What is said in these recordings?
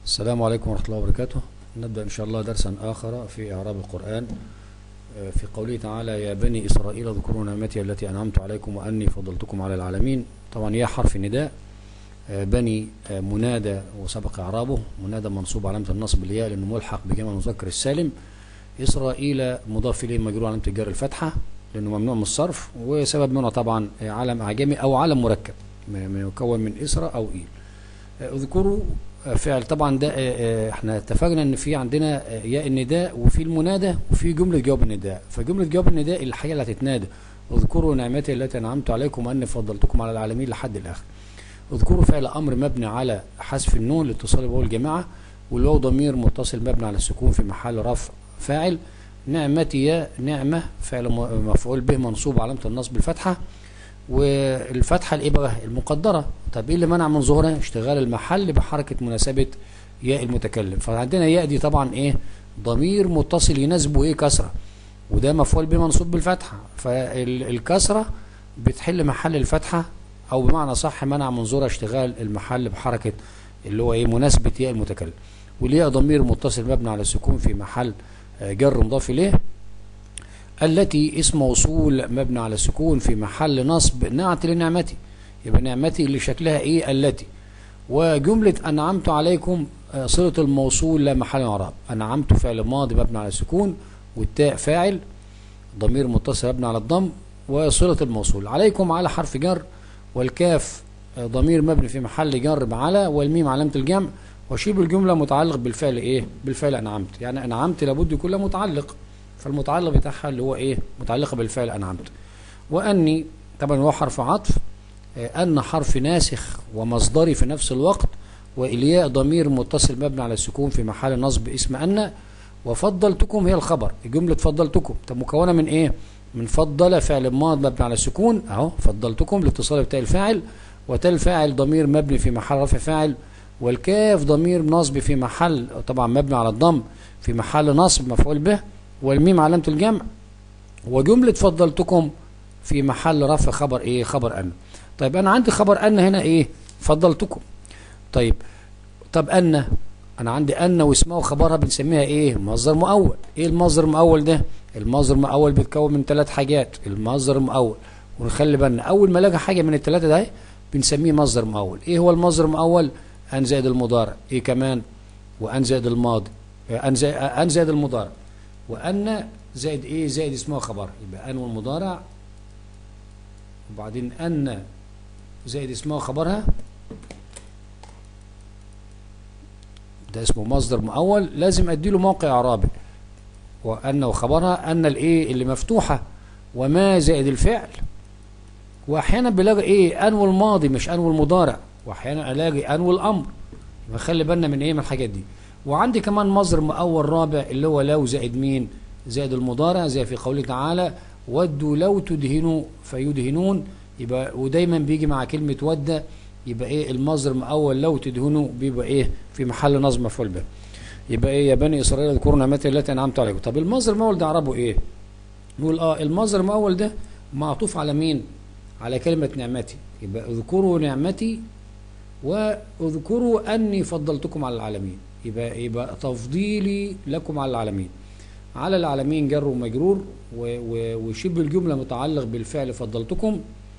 السلام عليكم ورحمة الله وبركاته نبدأ إن شاء الله درسا آخر في إعراب القرآن آه، في قوله تعالى يا بني إسرائيل اذكروا نعمتي التي أنعمت عليكم وأني فضلتكم على العالمين طبعا يا حرف نداء آه، بني آه، منادى وسبق إعرابه منادى منصوب علامة النصب الياء لأنه ملحق بجمع المذكر السالم إسرائيل مضاف إليه مجرور علامة الجر الفتحة لأنه ممنوع من الصرف وسبب منه طبعا آه، علم أعجمي أو علم مركب م- م- مكون من إسرى أو إيل آه، اذكروا آه، فعل طبعا ده آه، آه، احنا اتفقنا ان في عندنا آه، ياء النداء وفي المنادى وفي جمله جواب النداء فجمله جواب النداء الحاجه اللي هتتنادى اذكروا نعمتي التي انعمت عليكم واني فضلتكم على العالمين لحد الاخر اذكروا فعل امر مبني على حذف النون لاتصال بواو الجماعه والواو ضمير متصل مبني على السكون في محل رفع فاعل نعمتي يا نعمه فعل م- مفعول به منصوب علامه النصب الفتحه والفتحه الايه بقى المقدره طب ايه اللي منع من ظهورها اشتغال المحل بحركه مناسبه ياء المتكلم فعندنا ياء دي طبعا ايه ضمير متصل يناسبه ايه كسره وده مفعول به منصوب بالفتحه فالكسره بتحل محل الفتحه او بمعنى صح منع من ظهورها اشتغال المحل بحركه اللي هو ايه مناسبه ياء المتكلم والياء ضمير متصل مبني على السكون في محل آه، جر مضاف اليه التي اسم موصول مبني على السكون في محل نصب نعت لنعمتي يبقى نعمتي اللي شكلها ايه التي وجملة أنعمت عليكم آه، صلة الموصول لا محل اعراب أنعمت فعل ماضي مبني على السكون والتاء فاعل ضمير متصل مبني على الضم وصلة الموصول عليكم على حرف جر والكاف آه، ضمير مبني في محل جر على والميم علامة الجمع وشبه الجملة متعلق بالفعل ايه بالفعل أنعمت يعني أنعمت لابد يكون لها متعلق فالمتعلق بتاعها اللي هو ايه متعلقة بالفعل أنعمت وأني طبعا هو حرف عطف آه، أن حرف ناسخ ومصدري في نفس الوقت وإلياء ضمير متصل مبني على السكون في محل نصب اسم أن وفضلتكم هي الخبر جملة فضلتكم طب مكونة من إيه من فضل فعل ماض مبني على السكون أهو فضلتكم الاتصال بتاء الفاعل وتاء الفاعل ضمير مبني في محل رفع فاعل والكاف ضمير نصب في محل طبعا مبني على الضم في محل نصب مفعول به والميم علامة الجمع وجملة فضلتكم في محل رفع خبر ايه خبر ان طيب انا عندي خبر ان هنا ايه فضلتكم طيب طب ان انا عندي ان واسمها وخبرها بنسميها ايه مصدر مؤول ايه المصدر المؤول ده المصدر المؤول بيتكون من ثلاث حاجات المصدر المؤول ونخلي بالنا اول ما الاقي حاجه من الثلاثه ده بنسميه مصدر مؤول ايه هو المصدر المؤول ان زائد المضارع ايه كمان وان زائد الماضي آه، ان زائد, أن زائد المضارع وان زائد ايه زائد اسمها خبر يبقى ان والمضارع وبعدين ان زائد اسمها خبرها ده اسمه مصدر مؤول لازم اديله موقع اعرابي وان وخبرها ان الايه اللي مفتوحه وما زائد الفعل واحيانا بلاقي ايه ان والماضي مش ان والمضارع واحيانا الاقي ان والامر يبقى خلي بالنا من ايه من الحاجات دي وعندي كمان مصدر مؤول رابع اللي هو لو زائد مين زائد المضارع زي في قوله تعالى ودوا لو تدهنوا فيدهنون يبقى ودايما بيجي مع كلمه ود يبقى ايه المصدر المؤول لو تدهنوا بيبقى ايه في محل نصب مفعول به يبقى ايه يا بني اسرائيل اذكروا نعمتي التي انعمت عليكم طب المصدر المؤول ده اعربه ايه نقول اه المصدر المؤول ده معطوف على مين على كلمه نعمتي يبقى اذكروا نعمتي واذكروا اني فضلتكم على العالمين يبقى يبقى تفضيلي لكم على العالمين على العالمين جر ومجرور و- و- وشبه الجمله متعلق بالفعل فضلتكم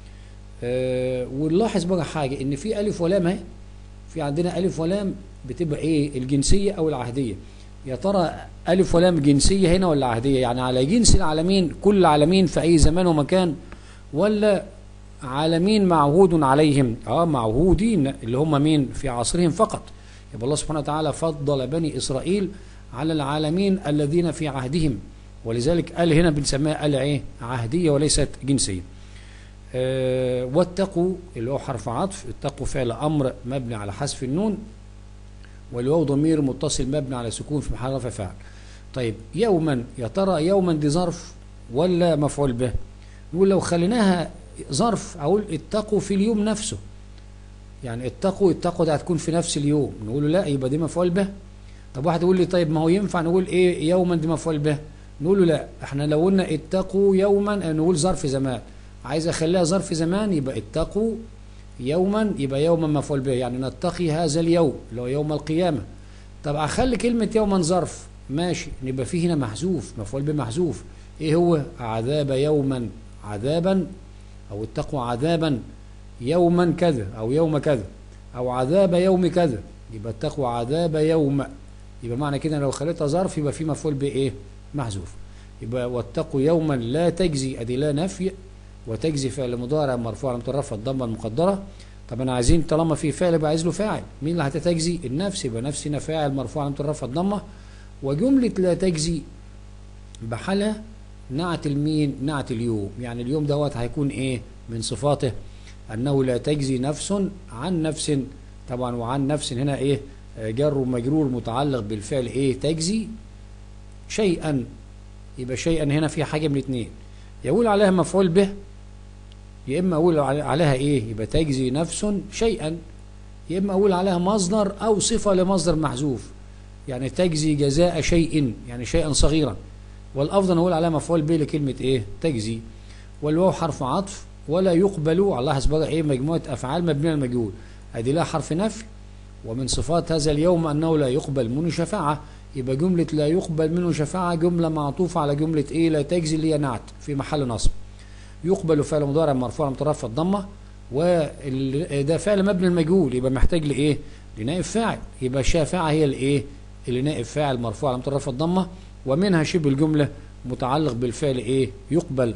آه، ونلاحظ بقى حاجه ان في الف ولام اهي في عندنا الف ولام بتبقى ايه الجنسيه او العهديه يا ترى الف ولام جنسيه هنا ولا عهديه يعني على جنس العالمين كل العالمين في اي زمان ومكان ولا عالمين معهود عليهم اه معهودين اللي هم مين في عصرهم فقط يبقى الله سبحانه وتعالى فضل بني اسرائيل على العالمين الذين في عهدهم ولذلك ال هنا بنسميها ال ايه عهديه وليست جنسيه آه، واتقوا اللي هو حرف عطف اتقوا فعل امر مبني على حذف النون والواو ضمير متصل مبني على سكون في محل رفع فاعل طيب يوما يا ترى يوما دي ظرف ولا مفعول به نقول لو خليناها ظرف اقول اتقوا في اليوم نفسه يعني اتقوا اتقوا ده هتكون في نفس اليوم نقول له لا يبقى دي مفعول به طب واحد يقول لي طيب ما هو ينفع نقول ايه يوما دي مفعول به نقول له لا احنا لو قلنا اتقوا يوما نقول ظرف زمان عايز اخليها ظرف زمان يبقى اتقوا يوما يبقى يوما مفعول به يعني نتقي هذا اليوم اللي هو يوم القيامة طب اخلي كلمه يوما ظرف ماشي يبقى فيه هنا محذوف مفعول به محذوف ايه هو عذاب يوما عذابا او اتقوا عذابا يوما كذا او يوم كذا او عذاب يوم كذا يبقى اتقوا عذاب يوم يبقى معنى كده لو خليتها ظرف يبقى في مفعول به ايه محذوف يبقى واتقوا يوما لا تجزي ادي لا نفي وتجزي فعل مضارع مرفوع على مترفع الضمه المقدره طب انا عايزين طالما في فعل يبقى عايز له فاعل مين اللي هتتجزي النفس يبقى نفس هنا فاعل مرفوع على مترفع الضمه وجمله لا تجزي بحالها نعت المين نعت اليوم يعني اليوم دوت هيكون ايه من صفاته انه لا تجزي نفس عن نفس طبعا وعن نفس هنا ايه جر ومجرور متعلق بالفعل ايه تجزي شيئا يبقى شيئا هنا في حاجه من اتنين يقول عليها مفعول به يا اما اقول عليها ايه يبقى تجزي نفس شيئا يا اما اقول عليها مصدر او صفه لمصدر محذوف يعني تجزي جزاء شيء يعني شيئا صغيرا والافضل نقول عليها مفعول به لكلمه ايه تجزي والواو حرف عطف ولا يقبل على حسب ايه مجموعه افعال مبنيه على المجهول ادي لها حرف نفي ومن صفات هذا اليوم انه لا يقبل منه شفاعه يبقى جمله لا يقبل منه شفاعه جمله معطوفه على جمله ايه لا تجزي اللي هي نعت في محل نصب يقبل فعل مضارع مرفوع مترفع الضمه وده فعل مبني المجهول يبقى محتاج لايه لنائب فاعل يبقى الشافعه هي الايه اللي نائب فاعل مرفوع على مترفع الضمه ومنها شبه الجمله متعلق بالفعل ايه يقبل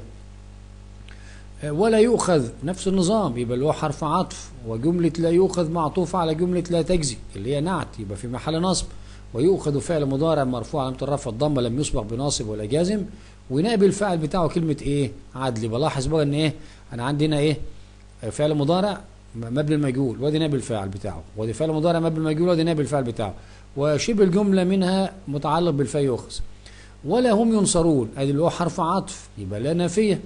ولا يؤخذ نفس النظام يبقى اللي هو حرف عطف وجملة لا يؤخذ معطوفة على جملة لا تجزي اللي هي نعت يبقى في محل نصب ويؤخذ فعل مضارع مرفوع على الرفع الضمه لم يسبق بناصب ولا جازم ونائب الفاعل بتاعه كلمة ايه عدل بلاحظ بقى ان ايه انا عندي هنا ايه فعل مضارع مبني المجهول وادي نائب الفاعل بتاعه وادي فعل مضارع مبني المجهول وادي نائب الفاعل بتاعه وشبه الجملة منها متعلق بالفاء يؤخذ ولا هم ينصرون ادي اللي هو حرف عطف يبقى لا نافيه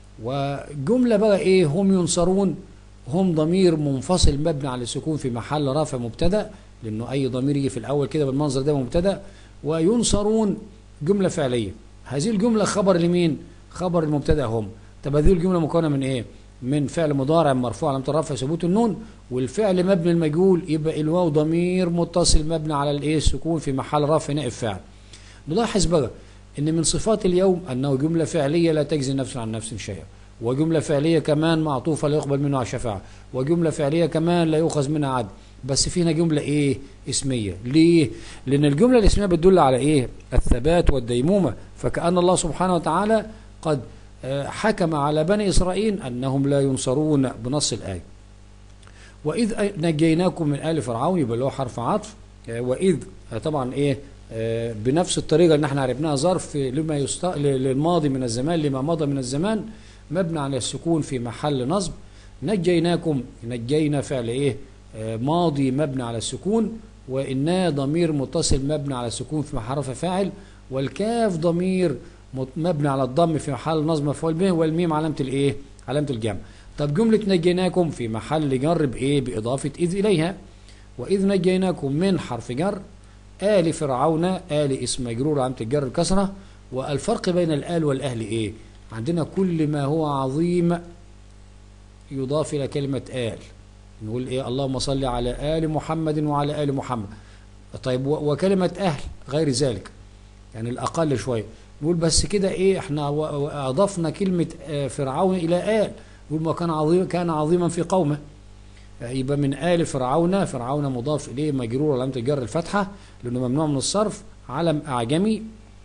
وجملة بقى ايه هم ينصرون هم ضمير منفصل مبني على السكون في محل رفع مبتدا لانه اي ضمير يجي في الاول كده بالمنظر ده مبتدا وينصرون جملة فعلية هذه الجملة خبر لمين خبر المبتدا هم طب هذه الجملة مكونة من ايه من فعل مضارع مرفوع على رفع ثبوت النون والفعل مبني المجهول يبقى الواو ضمير متصل مبني على الايه السكون في محل رفع نائب فاعل نلاحظ بقى ان من صفات اليوم انه جمله فعليه لا تجزي نفس عن نفس شيئا وجمله فعليه كمان معطوفه لا يقبل منها الشفاعه وجمله فعليه كمان لا يؤخذ منها عدل بس فينا جمله ايه اسميه ليه لان الجمله الاسميه بتدل على ايه الثبات والديمومه فكأن الله سبحانه وتعالى قد حكم على بني اسرائيل انهم لا ينصرون بنص الايه واذ نجيناكم من ال فرعون يبقى له حرف عطف واذ طبعا ايه بنفس الطريقة اللي احنا عرفناها ظرف لما يست... للماضي من الزمان لما مضى من الزمان مبني على السكون في محل نصب نجيناكم نجينا فعل ايه ماضي مبني على السكون وإنا ضمير متصل مبني على السكون في محل رفع فاعل والكاف ضمير مبني على الضم في محل نصب مفعول به والميم علامة الايه علامة الجمع طب جملة نجيناكم في محل جر بايه بإضافة إذ إليها وإذ نجيناكم من حرف جر آل فرعون آل اسم مجرور علامة الجر الكسرة والفرق بين الآل والأهل إيه؟ عندنا كل ما هو عظيم يضاف إلى كلمة آل نقول إيه اللهم صل على آل محمد وعلى آل محمد طيب وكلمة أهل غير ذلك يعني الأقل شوية نقول بس كده إيه إحنا أضفنا كلمة فرعون إلى آل نقول ما كان عظيم كان عظيما في قومه يبقى من آل فرعون فرعون مضاف إليه مجرور علامة الجر الفتحة لأنه ممنوع من الصرف علم أعجمي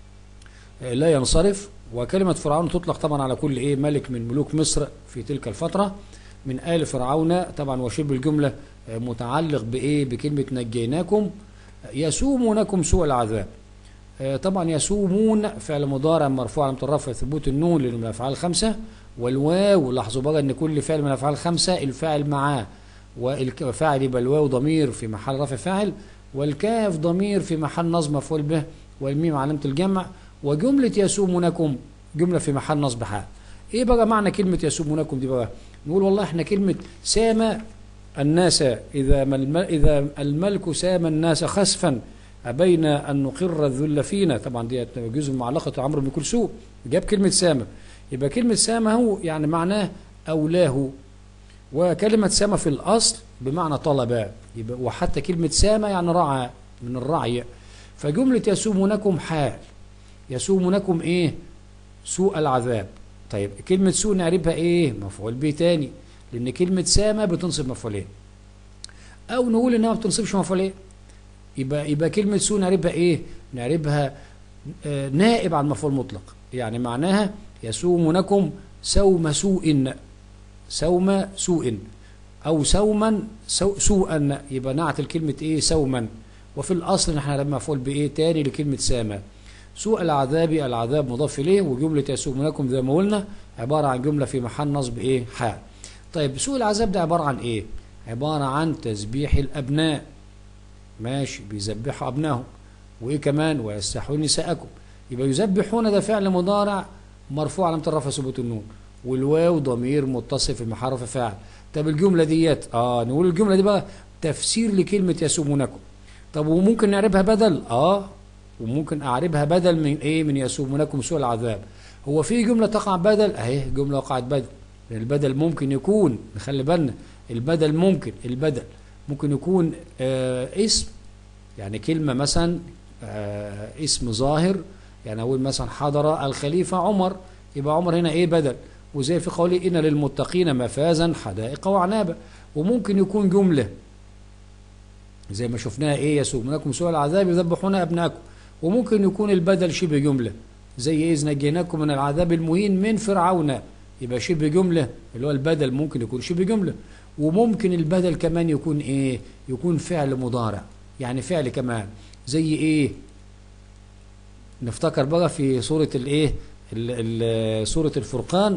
لا ينصرف وكلمة فرعون تطلق طبعا على كل إيه ملك من ملوك مصر في تلك الفترة من آل فرعون طبعا وشبه الجملة متعلق بإيه بكلمة نجيناكم يسومونكم سوء العذاب طبعا يسومون فعل مضارع مرفوع على الرفع ثبوت النون لأنه من الأفعال الخمسة والواو لاحظوا بقى ان كل فعل من الافعال الخمسه الفاعل معاه والفاعل يبقى الواو ضمير في محل رفع فاعل والكاف ضمير في محل نصب مفعول به والميم علامه الجمع وجمله يسومونكم جمله في محل نصب حال ايه بقى معنى كلمه يسومونكم دي بقى نقول والله احنا كلمه سام الناس اذا اذا الملك سام الناس خسفا أبين أن نقر الذل فينا طبعا دي جزء من معلقة عمرو بن كلثوم جاب كلمة سامة يبقى كلمة سامة هو يعني معناه أولاه وكلمة سامة في الأصل بمعنى طلب يبقى وحتى كلمة سامة يعني رعى من الرعي فجملة يسومونكم حال يسومونكم ايه سوء العذاب طيب كلمة سوء نعربها ايه مفعول به تاني لان كلمة سامة بتنصب مفعولين او نقول انها ما بتنصبش مفعولين يبقى يبقى كلمة سوء نعربها ايه نعربها آه نائب عن مفعول مطلق يعني معناها يسومونكم سوم سوء سوم سوء او سوما سو سوءا يبقى نعت الكلمة ايه سوما وفي الاصل نحن لما مفعول بايه تاني لكلمة سامة سوء العذاب العذاب مضاف اليه وجملة يسومونكم زي ما قلنا عبارة عن جملة في محل نصب ايه حال طيب سوء العذاب ده عبارة عن ايه عبارة عن تسبيح الابناء ماشي بيذبحوا ابنائهم وايه كمان ويستحون نساءكم يبقى يذبحون ده فعل مضارع مرفوع علامة الرفع ثبوت النون والواو ضمير متصل في محل رفع فاعل طب الجملة ديت اه نقول الجملة دي بقى تفسير لكلمة يسومونكم طب وممكن نعربها بدل اه وممكن اعربها بدل من ايه من يسومونكم سوء العذاب هو في جملة تقع بدل اهي جملة وقعت بدل لان البدل ممكن يكون نخلي بالنا البدل ممكن البدل ممكن يكون آه اسم يعني كلمة مثلا آه اسم ظاهر يعني اقول مثلا حضر الخليفة عمر يبقى عمر هنا ايه بدل وزي في قوله ان للمتقين مفازا حدائق وعنابا وممكن يكون جملة زي ما شفناها ايه يسومونكم سوء العذاب يذبحون ابنائكم وممكن يكون البدل شبه جملة زي إذ نجيناكم من العذاب المهين من فرعون يبقى شبه جملة اللي هو البدل ممكن يكون شبه جملة وممكن البدل كمان يكون إيه يكون فعل مضارع يعني فعل كمان زي إيه نفتكر بقى في سورة الإيه سورة الفرقان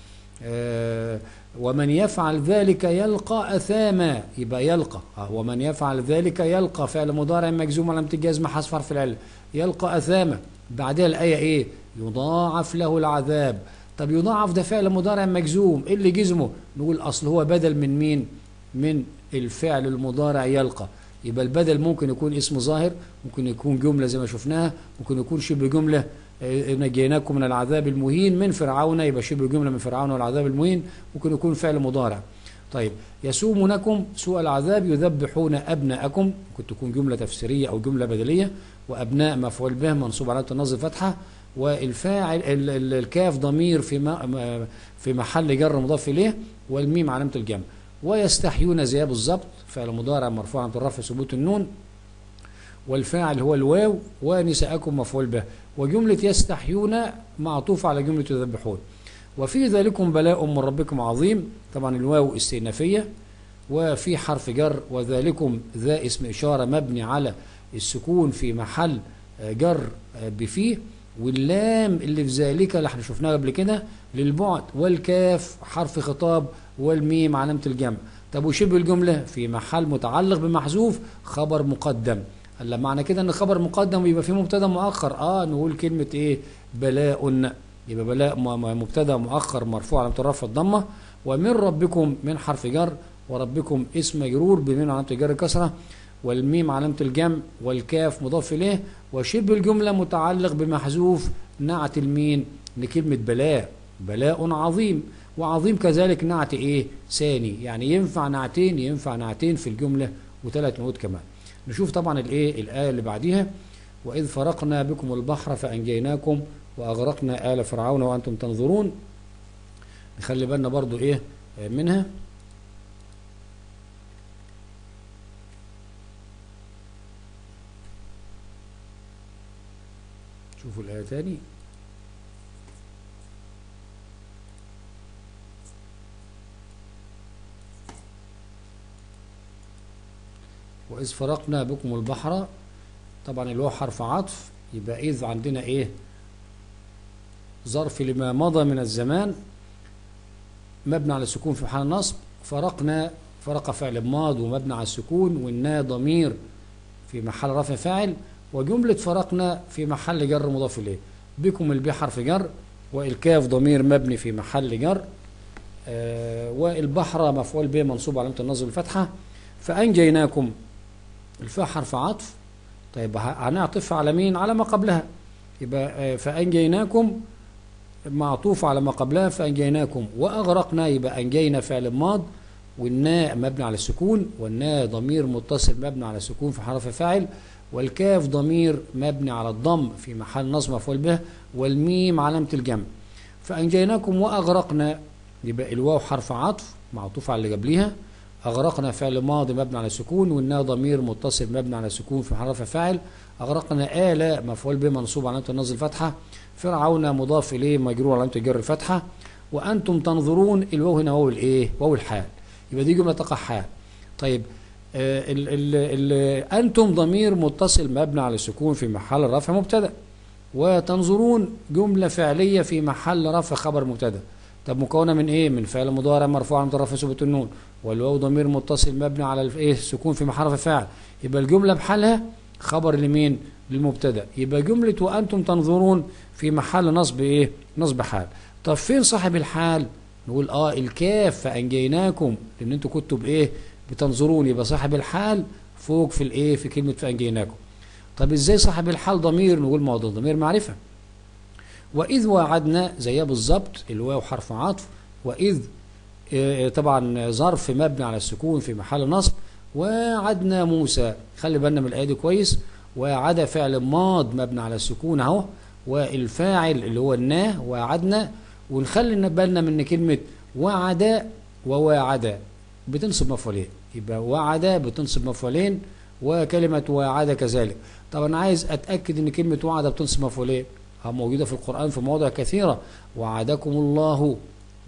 آه ومن يفعل ذلك يلقى أثاما يبقى يلقى ومن يفعل ذلك يلقى فعل مضارع مجزوم على امتجاز حذف حرف العلة يلقى أثاما بعدها الآية إيه يضاعف له العذاب طب يضاعف ده فعل مضارع مجزوم إيه اللي جزمه نقول أصل هو بدل من مين من الفعل المضارع يلقى يبقى البدل ممكن يكون اسم ظاهر ممكن يكون جملة زي ما شفناها ممكن يكون شبه جملة نجيناكم من العذاب المهين من فرعون يبقى شبه جملة من فرعون والعذاب المهين ممكن يكون فعل مضارع طيب يسومونكم سوء العذاب يذبحون أبناءكم ممكن تكون جملة تفسيرية أو جملة بدلية وأبناء مفعول به منصوب على النصب فتحة والفاعل الكاف ضمير في في محل جر مضاف إليه والميم علامة الجمع ويستحيون زي بالظبط فعل مضارع مرفوع عن الرفع ثبوت النون والفاعل هو الواو ونساءكم مفعول به وجملة يستحيون معطوف على جملة يذبحون وفي ذلكم بلاء من ربكم عظيم طبعا الواو استئنافية وفي حرف جر وذلكم ذا اسم إشارة مبني على السكون في محل جر بفيه واللام اللي في ذلك اللي احنا شفناها قبل كده للبعد والكاف حرف خطاب والميم علامة الجمع طب وشبه الجملة في محل متعلق بمحذوف خبر مقدم هلا معنى كده ان خبر مقدم يبقى في مبتدا مؤخر اه نقول كلمة ايه بلاء يبقى بلاء مبتدا مؤخر مرفوع على الرفع الضمة ومن ربكم من حرف جر وربكم اسم مجرور بمن علامة الجر كسرة والميم علامة الجمع والكاف مضاف إليه وشبه الجملة متعلق بمحذوف نعت المين لكلمة بلاء بلاء عظيم وعظيم كذلك نعت ايه ثاني يعني ينفع نعتين ينفع نعتين في الجملة وثلاث نعود كمان نشوف طبعا الايه الآية اللي بعديها وإذ فرقنا بكم البحر فأنجيناكم وأغرقنا آل فرعون وأنتم تنظرون نخلي بالنا برضو إيه منها شوفوا الآية تاني وإذ فرقنا بكم البحر طبعا اللي هو حرف عطف يبقى إذ عندنا إيه ظرف لما مضى من الزمان مبني على السكون في محل النصب فرقنا فرق فعل ماض ومبني على السكون والنا ضمير في محل رفع فاعل وجملة فرقنا في محل جر مضاف إليه بكم البي حرف جر والكاف ضمير مبني في محل جر آه والبحر مفعول به منصوب علامة النصب الفتحة فأنجيناكم الفاء حرف عطف طيب هنعطف على مين على ما قبلها يبقى فأنجيناكم معطوف على ما قبلها فأنجيناكم وأغرقنا يبقى أنجينا فعل ماض والناء مبني على السكون والناء ضمير متصل مبني على السكون في حرف فاعل والكاف ضمير مبني على الضم في محل نصب مفعول به والميم علامة الجمع فأنجيناكم وأغرقنا يبقى الواو حرف عطف معطوف على اللي قبليها أغرقنا فعل ماضي مبني على السكون والنا ضمير متصل مبني على السكون في حرف فاعل أغرقنا آل مفعول به منصوب علامة النصب الفتحة فرعون مضاف إليه مجرور علامة الجر الفتحة وأنتم تنظرون الواو هنا واو الإيه؟ واو الحال يبقى دي جملة تقع حال طيب آه ال ال ال أنتم ضمير متصل مبني على السكون في محل رفع مبتدأ وتنظرون جملة فعلية في محل رفع خبر مبتدأ طب مكونة من ايه من فعل مضارع مرفوع عن طرف ثبوت النون والواو ضمير متصل مبني على الايه السكون في محل رفع فاعل يبقى الجملة بحالها خبر لمين للمبتدأ يبقى جملة وأنتم تنظرون في محل نصب ايه نصب حال طب فين صاحب الحال نقول اه الكاف فأنجيناكم لأن انتوا كنتوا بايه بتنظرون يبقى صاحب الحال فوق في الايه في كلمة فأنجيناكم طب ازاي صاحب الحال ضمير نقول ما هو ده ضمير معرفة وإذ وعدنا زيها بالظبط الواو حرف عطف وإذ اه طبعا ظرف مبني على السكون في محل نصب وعدنا موسى خلي بالنا من الآية دي كويس وعد فعل ماض مبني على السكون اهو والفاعل اللي هو النا وعدنا ونخلي بالنا من كلمة وعد وواعد بتنصب مفعولين يبقى وعد بتنصب مفعولين وكلمة وعد كذلك طب أنا عايز أتأكد إن كلمة وعد بتنصب مفعولين موجودة في القرآن في مواضع كثيرة وعدكم الله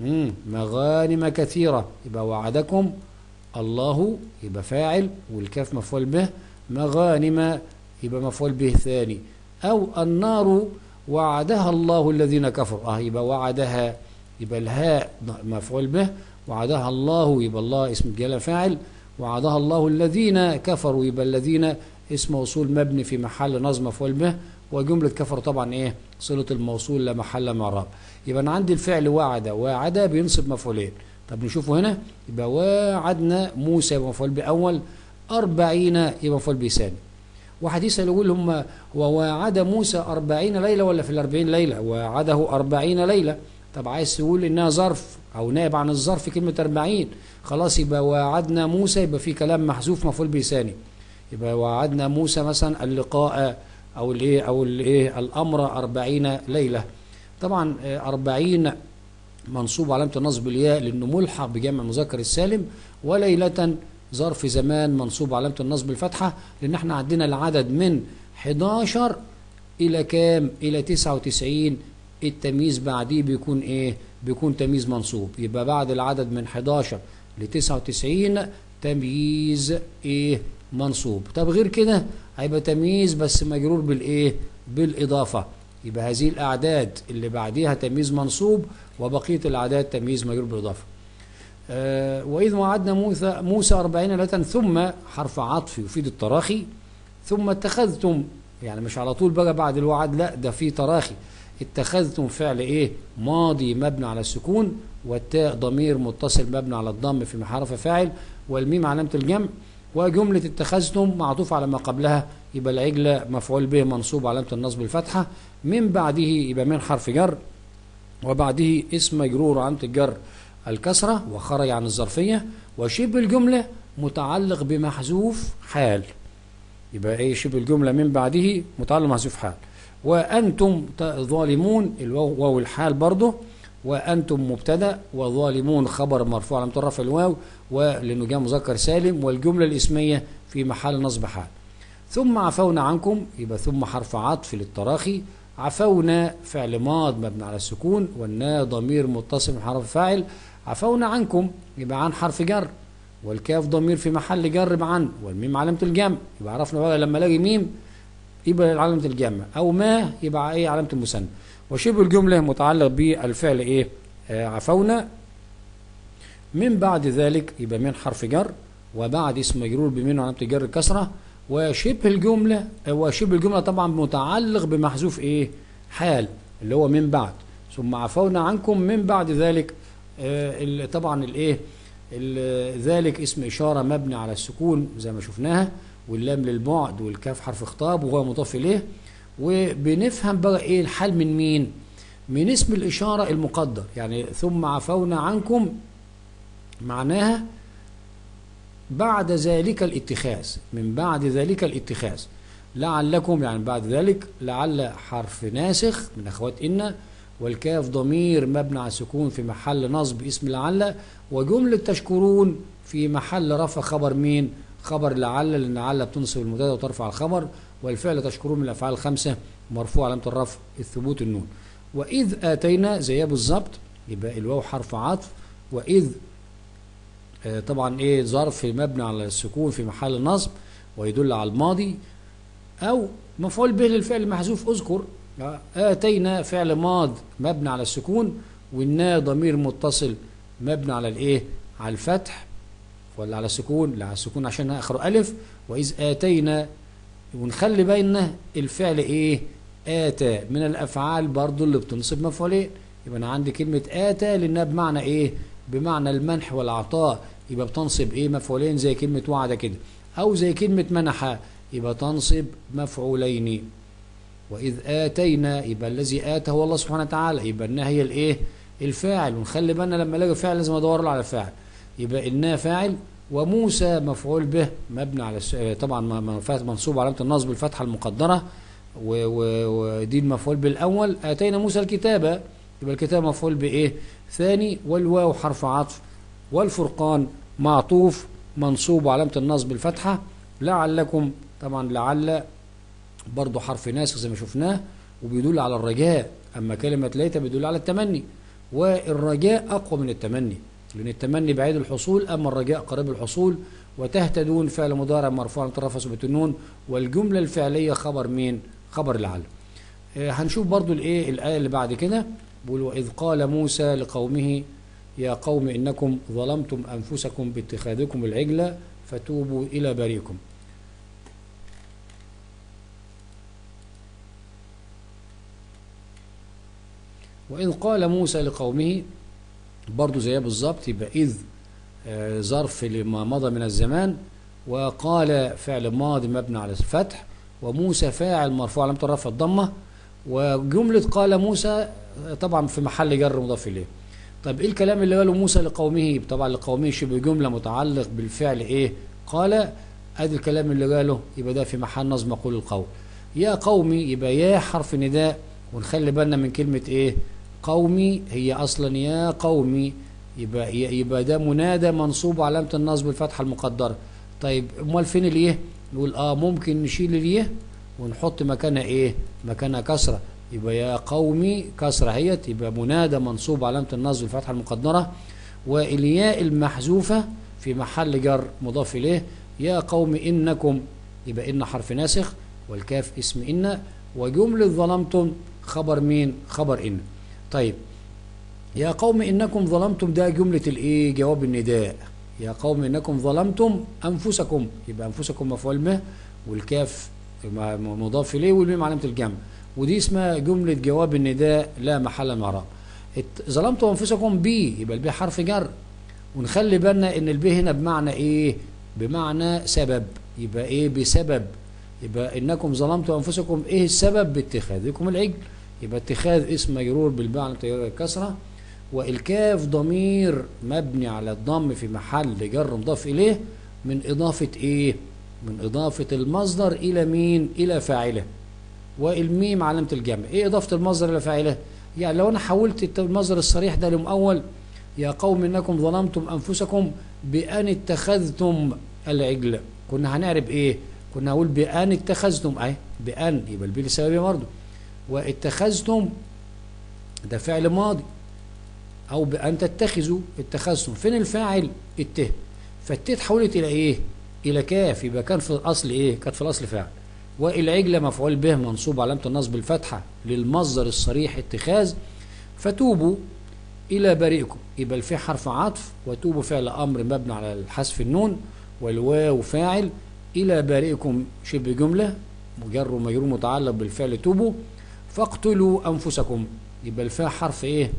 مغانم كثيرة يبقى وعدكم الله يبقى فاعل والكاف مفعول به مغانم يبقى مفعول به ثاني أو النار وعدها الله الذين كفروا اه يبقى وعدها يبقى الهاء مفعول به وعدها الله يبقى الله اسم الجلالة فاعل وعدها الله الذين كفروا يبقى الذين اسم موصول مبني في محل نصب مفعول به وجملة كفر طبعا ايه صلة الموصول لا محل من اعراب يبقى انا عندي الفعل وعد وعد بينصب مفعولين طب نشوفه هنا يبقى وعدنا موسى يبقى مفعول بأول أربعين يبقى مفعول به ثاني واحد يسأل يقول هم ووعد موسى أربعين ليلة ولا في الأربعين ليلة وعده أربعين ليلة طب عايز تقول إنها ظرف أو نائب عن الظرف كلمة أربعين خلاص يبقى وعدنا موسى يبقى في كلام محذوف مفعول به ثاني يبقى وعدنا موسى مثلا اللقاء أو الإيه أو الإيه الأمر أربعين ليلة طبعا أربعين منصوب علامة النصب الياء لأنه ملحق بجمع مذكر السالم وليلة ظرف زمان منصوب علامة النصب الفتحة لأن احنا عندنا العدد من 11 إلى كام إلى 99 التمييز بعديه بيكون إيه بيكون تمييز منصوب يبقى بعد العدد من 11 ل 99 تمييز إيه منصوب طب غير كده هيبقى تمييز بس مجرور بالإيه بالإضافة يبقى هذه الأعداد اللي بعديها تمييز منصوب وبقية الأعداد تمييز مجرور بالإضافة أه وإذ وعدنا موسى, موسى أربعين ليلة ثم حرف عطف يفيد التراخي ثم اتخذتم يعني مش على طول بقى بعد الوعد لا ده في تراخي اتخذتم فعل ايه ماضي مبني على السكون والتاء ضمير متصل مبني على الضم في محرف فاعل والميم علامة الجمع وجملة اتخذتم معطوف على ما قبلها يبقى العجلة مفعول به منصوب علامة النصب الفتحة من بعده يبقى من حرف جر وبعده اسم مجرور علامة الجر الكسرة وخرج عن الظرفية وشبه الجملة متعلق بمحذوف حال يبقى ايه شبه الجملة من بعده متعلق بمحذوف حال وأنتم ظالمون الواو الحال برضه وأنتم مبتدأ وظالمون خبر مرفوع على رفع الواو ولأنه جاء مذكر سالم والجملة الاسمية في محل نصب حال ثم عفونا عنكم يبقى ثم حرف عطف للتراخي عفونا فعل ماض مبني على السكون والنا ضمير متصل من حرف فاعل عفونا عنكم يبقى عن حرف جر والكاف ضمير في محل جر عن والميم علامة الجمع يبقى عرفنا بقى لما الاقي ميم يبقى علامة الجمع أو ما يبقى ايه علامة المثنى وشبه الجملة متعلق بالفعل ايه آه عفونا من بعد ذلك يبقى من حرف جر وبعد اسم مجرور بمن علامة الجر الكسرة وشبه الجملة وشبه الجملة طبعا متعلق بمحذوف ايه حال اللي هو من بعد ثم عفونا عنكم من بعد ذلك آه طبعا الايه ذلك اسم إشارة مبني على السكون زي ما شفناها واللام للبعد والكاف حرف خطاب وهو مضاف إليه وبنفهم بقى إيه الحال من مين من اسم الإشارة المقدر يعني ثم عفونا عنكم معناها بعد ذلك الاتخاذ من بعد ذلك الاتخاذ لعلكم يعني بعد ذلك لعل حرف ناسخ من أخوات إن والكاف ضمير مبني على السكون في محل نصب اسم لعل وجملة تشكرون في محل رفع خبر مين خبر لعل لأن لعل بتنصب المبتدا وترفع الخبر والفعل تشكرون من الأفعال الخمسة مرفوع علامة الرفع الثبوت النون وإذ آتينا زيها بالظبط يبقى الواو حرف عطف وإذ آه طبعا إيه ظرف مبني على السكون في محل نصب ويدل على الماضي أو مفعول به للفعل محذوف اذكر آتينا فعل ماض مبني على السكون والنا ضمير متصل مبني على الايه على الفتح ولا على السكون لا على السكون عشان اخره الف واذ اتينا ونخلي بالنا الفعل ايه اتى من الافعال برضو اللي بتنصب مفعولين يبقى انا عندي كلمه اتى لانها بمعنى ايه بمعنى المنح والعطاء يبقى بتنصب ايه مفعولين زي كلمه وعد كده او زي كلمه منح يبقى تنصب مفعولين وإذ آتينا يبقى الذي آتى هو الله سبحانه وتعالى يبقى إنها هي الإيه الفاعل ونخلي بالنا لما الاقي فاعل لازم ادور له على فاعل يبقى إنها فاعل وموسى مفعول به مبني على طبعا منصوب علامة النصب الفتحة المقدرة ودي المفعول بالأول آتينا موسى الكتابة يبقى الكتاب مفعول بإيه ثاني والواو حرف عطف والفرقان معطوف منصوب علامة النصب الفتحة لعلكم طبعا لعل برضه حرف ناسخ زي ما شفناه وبيدل على الرجاء أما كلمة ليت بيدل على التمني والرجاء أقوى من التمني لأن التمني بعيد الحصول أما الرجاء قريب الحصول وتهتدون فعل مضارع مرفوع عن طرف ثبت النون والجملة الفعلية خبر مين؟ خبر لعل. آه هنشوف برضو الايه الآية اللي بعد كده بيقول وإذ قال موسى لقومه يا قوم إنكم ظلمتم أنفسكم باتخاذكم العجلة فتوبوا إلى بارئكم. وإذ قال موسى لقومه برضو زيها بالظبط يبقى إذ آه ظرف لما مضى من الزمان وقال فعل ماضي مبني على الفتح وموسى فاعل مرفوع علامة الرفع الضمة وجملة قال موسى طبعا في محل جر مضاف إليه طب إيه الكلام اللي قاله موسى لقومه طبعا لقومه شبه جملة متعلق بالفعل إيه قال ادي الكلام اللي قاله يبقى ده في محل نظم مقول القول يا قومي يبقى يا حرف نداء ونخلي بالنا من كلمة إيه قومي هي اصلا يا قومي يبقى يبقى ده منادى منصوب علامه النصب الفتحه المقدره طيب امال فين اليه نقول اه ممكن نشيل اليه ونحط مكانها ايه مكانها كسره يبقى يا قومي كسره هيت يبقى منادى منصوب علامه النصب الفتحه المقدره والياء المحذوفه في محل جر مضاف اليه يا قوم انكم يبقى ان حرف ناسخ والكاف اسم ان وجمله ظلمتم خبر مين خبر ان طيب يا قوم إنكم ظلمتم ده جملة الإيه جواب النداء يا قوم إنكم ظلمتم أنفسكم يبقى أنفسكم مفعول به والكاف مضاف إليه والميم علامة الجمع ودي اسمها جملة جواب النداء لا محل من اعراب ظلمتم أنفسكم بي يبقى البي حرف جر ونخلي بالنا إن البي هنا بمعنى إيه بمعنى سبب يبقى إيه بسبب يبقى إنكم ظلمتم أنفسكم إيه السبب باتخاذكم العجل يبقى اتخاذ اسم مجرور بالباء على الكسرة والكاف ضمير مبني على الضم في محل جر مضاف إليه من إضافة إيه؟ من إضافة المصدر إلى مين؟ إلى فاعله والميم علامة الجمع إيه إضافة المصدر إلى فاعله؟ يعني لو أنا حولت المصدر الصريح ده لمؤول يا قوم إنكم ظلمتم أنفسكم بأن اتخذتم العجل كنا هنعرف إيه؟ كنا هقول بأن اتخذتم أي بأن يبقى البي لسبب برضه واتخذتم ده فعل ماضي او بان تتخذوا اتخذتم فين الفاعل الت فالت اتحولت الى ايه الى كاف يبقى كان في الاصل ايه كانت في الاصل فاعل والعجلة مفعول به منصوب علامة النصب الفتحة للمصدر الصريح اتخاذ فتوبوا إلى بريئكم يبقى الفي حرف عطف وتوبوا فعل أمر مبني على الحذف النون والواو فاعل إلى بارئكم شبه جملة مجر ومجرور متعلق بالفعل توبوا فاقتلوا أنفسكم يبقى الفاء حرف إيه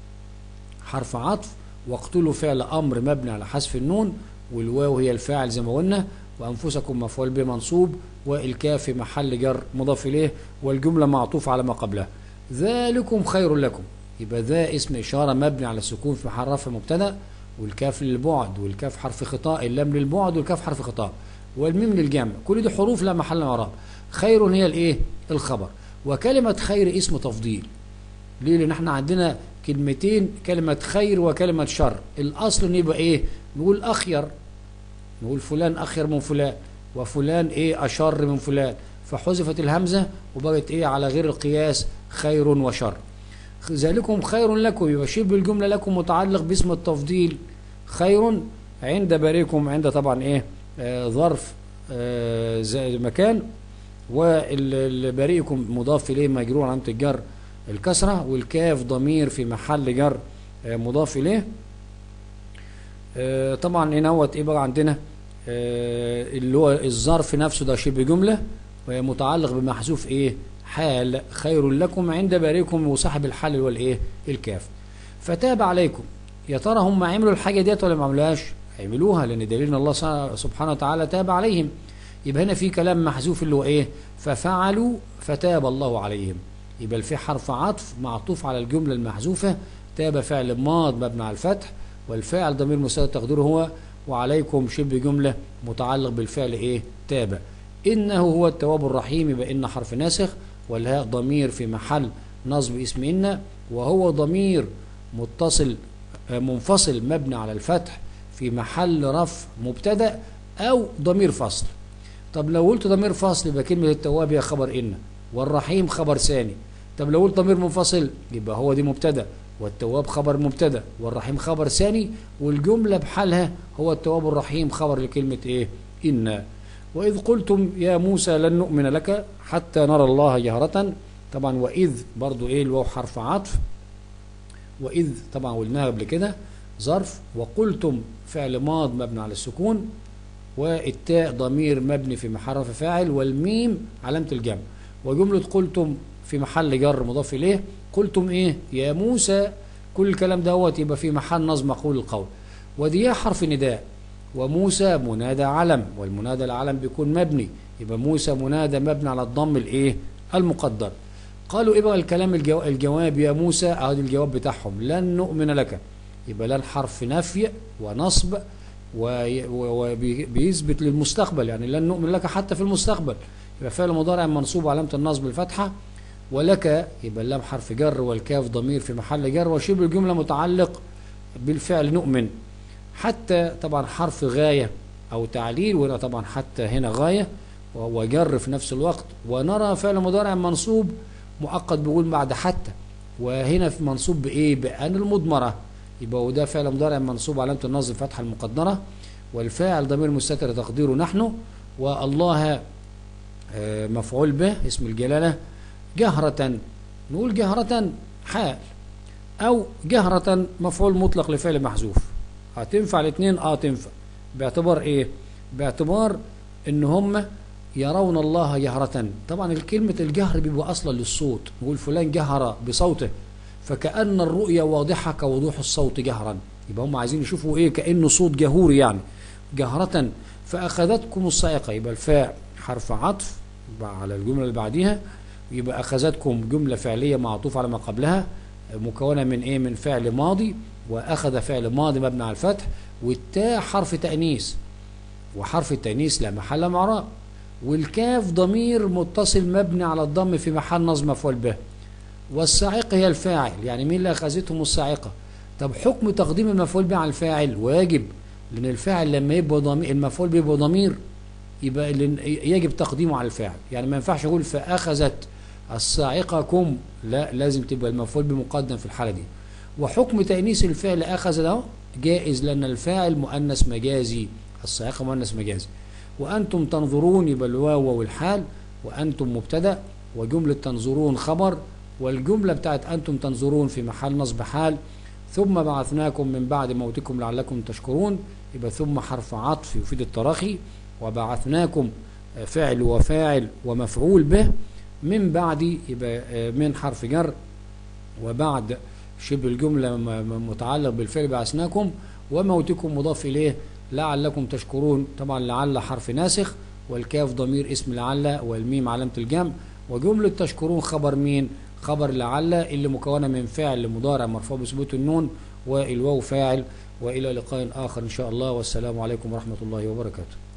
حرف عطف واقتلوا فعل أمر مبني على حذف النون والواو هي الفاعل زي ما قلنا وأنفسكم مفعول به منصوب والكاف في محل جر مضاف إليه والجملة معطوف على ما قبلها ذلكم خير لكم يبقى ذا اسم إشارة مبني على السكون في محل رفع مبتدأ والكاف للبعد والكاف حرف خطاء اللام للبعد والكاف حرف خطاء والميم للجمع كل دي حروف لا محل من اعراب خير هي الايه الخبر وكلمه خير اسم تفضيل ليه لان احنا عندنا كلمتين كلمه خير وكلمه شر الاصل ان يبقى ايه نقول اخير نقول فلان اخير من فلان وفلان ايه اشر من فلان فحذفت الهمزه وبقت ايه على غير القياس خير وشر ذلكم خير لكم يبقى شبه الجمله لكم متعلق باسم التفضيل خير عند باريكم عند طبعا ايه آه ظرف آه زي مكان والبريئكم مضاف اليه مجرور علامه الجر الكسره والكاف ضمير في محل جر آه مضاف اليه آه طبعا هنا هوت ايه بقى عندنا آه اللي هو الظرف نفسه ده شبه جمله متعلق بمحذوف ايه حال خير لكم عند باريكم وصاحب الحال اللي هو الايه الكاف فتاب عليكم يا ترى هم عملوا الحاجه ديت ولا ما عملوهاش عملوها لان دليل ان الله سبحانه وتعالى تاب عليهم يبقى هنا في كلام محذوف اللي هو ايه ففعلوا فتاب الله عليهم يبقى في حرف عطف معطوف على الجمله المحذوفه تاب فعل ماض مبني على الفتح والفاعل ضمير مستتر تقديره هو وعليكم شبه جمله متعلق بالفعل ايه تاب انه هو التواب الرحيم يبقى ان حرف ناسخ والهاء ضمير في محل نصب اسم ان وهو ضمير متصل منفصل مبني على الفتح في محل رفع مبتدا او ضمير فصل طب لو قلت ضمير فصل يبقى كلمه التواب هي خبر ان والرحيم خبر ثاني طب لو قلت ضمير منفصل يبقى هو دي مبتدا والتواب خبر مبتدا والرحيم خبر ثاني والجمله بحالها هو التواب الرحيم خبر لكلمه ايه ان وإذ قلتم يا موسى لن نؤمن لك حتى نرى الله جهرة طبعا وإذ برضو إيه الواو حرف عطف وإذ طبعا قلناها قبل كده ظرف وقلتم فعل ماض مبني على السكون والتاء ضمير مبني في محل رفع فاعل والميم علامة الجمع وجملة قلتم في محل جر مضاف إليه قلتم إيه يا موسى كل الكلام دوت يبقى في محل نصب مقول القول ودي حرف نداء وموسى منادى علم والمنادى العلم بيكون مبني يبقى موسى منادى مبني على الضم الايه المقدر قالوا ايه بقى الكلام الجو... الجواب يا موسى ادي الجواب بتاعهم لن نؤمن لك يبقى لن حرف نفي ونصب وبيثبت و... للمستقبل يعني لن نؤمن لك حتى في المستقبل يبقى فعل مضارع منصوب علامه النصب الفتحه ولك يبقى اللام حرف جر والكاف ضمير في محل جر وشبه الجمله متعلق بالفعل نؤمن حتى طبعا حرف غاية أو تعليل وهنا طبعا حتى هنا غاية وجر في نفس الوقت ونرى فعل مضارع منصوب مؤقت بيقول بعد حتى وهنا في منصوب بإيه بأن المضمرة يبقى وده فعل مضارع منصوب علامة النصب فتحة المقدرة والفاعل ضمير مستتر تقديره نحن والله مفعول به اسم الجلالة جهرة نقول جهرة حال أو جهرة مفعول مطلق لفعل محذوف هتنفع الاثنين اه تنفع باعتبار ايه باعتبار ان هم يرون الله جهرة طبعا كلمة الجهر بيبقى اصلا للصوت نقول فلان جهر بصوته فكأن الرؤية واضحة كوضوح الصوت جهرا يبقى هم عايزين يشوفوا ايه كأنه صوت جهوري يعني جهرة فأخذتكم الصاعقة يبقى الفاء حرف عطف على الجملة اللي بعديها يبقى أخذتكم جملة فعلية معطوفة على ما قبلها مكونة من ايه من فعل ماضي واخذ فعل ماضي مبني على الفتح والتاء حرف تانيث وحرف التانيث لا محل من اعراب والكاف ضمير متصل مبني على الضم في محل نصب مفعول به والصاعقه هي الفاعل يعني مين اللي اخذتهم الصاعقه طب حكم تقديم المفعول به على الفاعل واجب لان الفاعل لما يبقى ضمير المفعول به يبقى ضمير يبقى يجب تقديمه على الفاعل يعني ما ينفعش اقول فاخذت الصاعقه كم لا لازم تبقى المفعول به مقدم في الحاله دي وحكم تأنيث الفعل أخذ ده جائز لأن الفاعل مؤنث مجازي الصاعقة مؤنث مجازي وأنتم تنظرون يبقى الواو والحال وأنتم مبتدأ وجملة تنظرون خبر والجملة بتاعت أنتم تنظرون في محل نصب حال ثم بعثناكم من بعد موتكم لعلكم تشكرون يبقى ثم حرف عطف يفيد التراخي وبعثناكم فعل وفاعل ومفعول به من بعد يبقى من حرف جر وبعد شبه الجملة متعلق بالفعل بعثناكم وموتكم مضاف إليه لعلكم تشكرون طبعا لعل حرف ناسخ والكاف ضمير اسم لعل والميم علامة الجمع وجملة تشكرون خبر مين خبر لعل اللي مكونة من فعل مضارع مرفوع بثبوت النون والواو فاعل وإلى لقاء آخر إن شاء الله والسلام عليكم ورحمة الله وبركاته